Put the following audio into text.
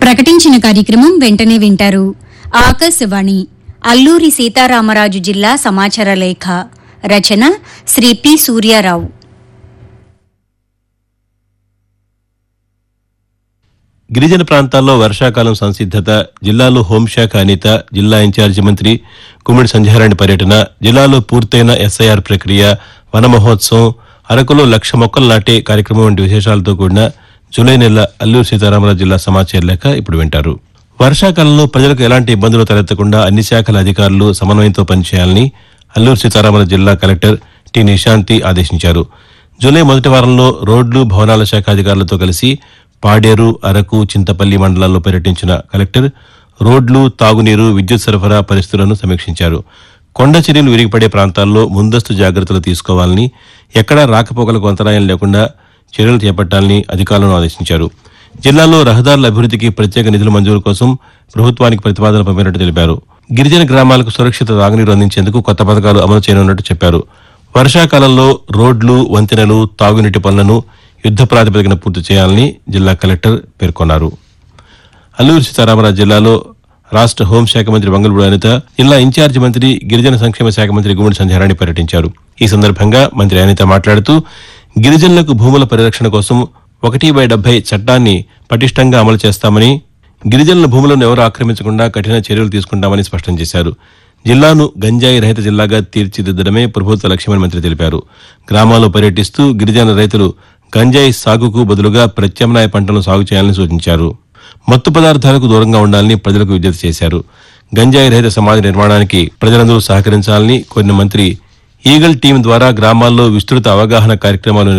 ప్రకటించిన కార్యక్రమం వెంటనే వింటారు ఆకాశవాణి అల్లూరి సీతారామరాజు జిల్లా సమాచార లేఖ రచన శ్రీ పి సూర్యారావు గిరిజన ప్రాంతాల్లో వర్షాకాలం సంసిద్దత జిల్లాలో హోంశాఖ అనిత జిల్లా ఇన్ఛార్జి మంత్రి కుమ్మిడి సంధ్యారాణి పర్యటన జిల్లాలో పూర్తయిన ఎస్ఐఆర్ ప్రక్రియ వన మహోత్సవం అరకులో లక్ష మొక్కలు నాటే కార్యక్రమం వంటి విశేషాలతో కూడిన జూలై నెల అల్లూరు సీతారామరాజు జిల్లా సమాచార లేఖ ఇప్పుడు వింటారు వర్షాకాలంలో ప్రజలకు ఎలాంటి ఇబ్బందులు తలెత్తకుండా అన్ని శాఖల అధికారులు సమన్వయంతో పనిచేయాలని అల్లూరు సీతారామరాజు జిల్లా కలెక్టర్ టి నిశాంతి ఆదేశించారు జూలై మొదటి వారంలో రోడ్లు భవనాల శాఖ అధికారులతో కలిసి పాడేరు అరకు చింతపల్లి మండలాల్లో పర్యటించిన కలెక్టర్ రోడ్లు తాగునీరు విద్యుత్ సరఫరా పరిస్థితులను సమీక్షించారు కొండ చర్యలు విరిగిపడే ప్రాంతాల్లో ముందస్తు జాగ్రత్తలు తీసుకోవాలని ఎక్కడా రాకపోకలకు అంతరాయం లేకుండా చర్యలు చేపట్టాలని అధికారులను ఆదేశించారు జిల్లాలో రహదారుల అభివృద్ధికి ప్రత్యేక నిధుల మంజూరు కోసం ప్రభుత్వానికి ప్రతిపాదన పంపినట్టు తెలిపారు గిరిజన గ్రామాలకు సురక్షిత తాగునీరు అందించేందుకు కొత్త పథకాలు అమలు చేయనున్నట్టు చెప్పారు వర్షాకాలంలో రోడ్లు వంతెనలు తాగునీటి పనులను యుద్ద ప్రాతిపదికన పూర్తి చేయాలని జిల్లా కలెక్టర్ పేర్కొన్నారు అల్లూరు సీతారామరాజు జిల్లాలో రాష్ట్ర హోంశాఖ మంత్రి వంగలపూడి అనిత జిల్లా ఇన్ఛార్జి మంత్రి గిరిజన సంక్షేమ శాఖ మంత్రి గుమ్మడి సంధ్యారాణి పర్యటించారు ఈ సందర్భంగా మంత్రి అనిత మాట్లాడుతూ గిరిజనులకు భూముల పరిరక్షణ కోసం ఒకటి బై డెబ్బై చట్టాన్ని పటిష్టంగా అమలు చేస్తామని గిరిజనుల భూములను ఎవరు ఆక్రమించకుండా కఠిన చర్యలు తీసుకుంటామని స్పష్టం చేశారు జిల్లాను గంజాయి రహిత జిల్లాగా తీర్చిదిద్దడమే ప్రభుత్వ లక్ష్యమని మంత్రి తెలిపారు గ్రామాల్లో పర్యటిస్తూ గిరిజన రైతులు గంజాయి సాగుకు బదులుగా ప్రత్యామ్నాయ పంటలను సాగు చేయాలని సూచించారు మత్తు పదార్థాలకు దూరంగా ఉండాలని ప్రజలకు విజ్ఞప్తి చేశారు గంజాయి రహిత సమాజ నిర్మాణానికి ప్రజలందరూ సహకరించాలని కోరిన మంత్రి ఈగల్ టీం ద్వారా గ్రామాల్లో విస్తృత అవగాహన కార్యక్రమాలు